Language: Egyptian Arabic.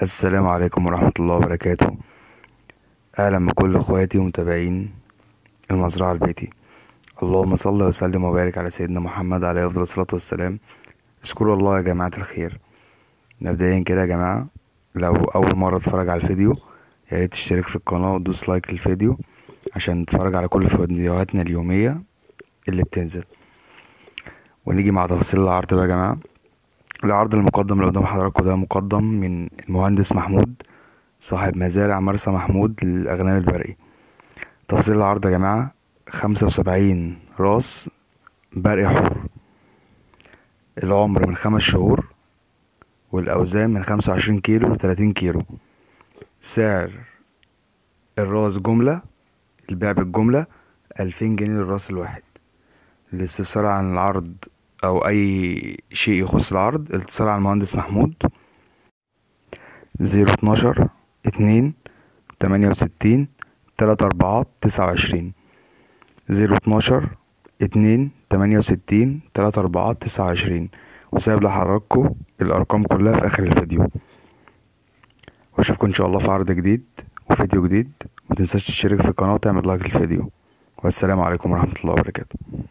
السلام عليكم ورحمة الله وبركاته أهلا بكل إخواتي ومتابعين المزرعة البيتي اللهم صل وسلم وبارك على سيدنا محمد عليه أفضل الصلاة والسلام اشكروا الله يا جماعة الخير مبدئيا كده يا جماعة لو أول مرة تتفرج على الفيديو يا ريت تشترك في القناة وتدوس لايك للفيديو عشان تتفرج على كل فيديوهاتنا اليومية اللي بتنزل ونيجي مع تفاصيل العرض بقى يا جماعة العرض المقدم اللي قدام حضراتكم ده مقدم من المهندس محمود صاحب مزارع مرسى محمود للأغنام البرقي تفاصيل العرض يا جماعة خمسة وسبعين راس برقي حر العمر من خمس شهور والأوزان من خمسة وعشرين كيلو لتلاتين كيلو سعر الراس جملة البيع بالجملة ألفين جنيه للراس الواحد الاستفسار عن العرض أو أي شيء يخص العرض الاتصال على المهندس محمود زيرو اتناشر اتنين تمانية وستين تلات أربعات تسعة وعشرين زيرو اتناشر اتنين تمانية وستين تلات أربعات تسعة وعشرين وسايب لحضراتكم الأرقام كلها في آخر الفيديو وأشوفكم إن شاء الله في عرض جديد وفيديو جديد متنساش تشترك في القناة وتعمل لايك للفيديو والسلام عليكم ورحمة الله وبركاته